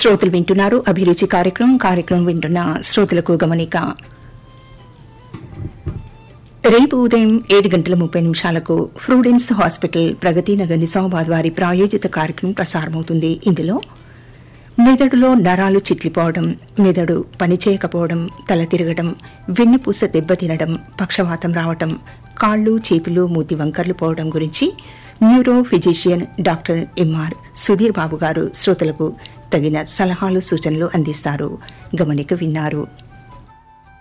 శ్రోతలు వింటున్నారు అభిరుచి కార్యక్రమం కార్యక్రమం వింటున్న శ్రోతలకు గమనిక రేపు ఉదయం ఏడు గంటల ముప్పై నిమిషాలకు ఫ్రూడెన్స్ హాస్పిటల్ ప్రగతి నగర్ నిజామాబాద్ వారి ప్రాయోజిత కార్యక్రమం ప్రసారమవుతుంది ఇందులో మెదడులో నరాలు చిట్లిపోవడం మెదడు పనిచేయకపోవడం తల తిరగడం వెన్నుపూస దెబ్బతినడం పక్షవాతం రావటం కాళ్ళు చేతులు మూతి వంకర్లు పోవడం గురించి neuro physician doctor M R Sudheer Babu garu శ్రోతలకు తగిన సలహాలు సూచనలు అందిస్తారు గమనిక విన్నారు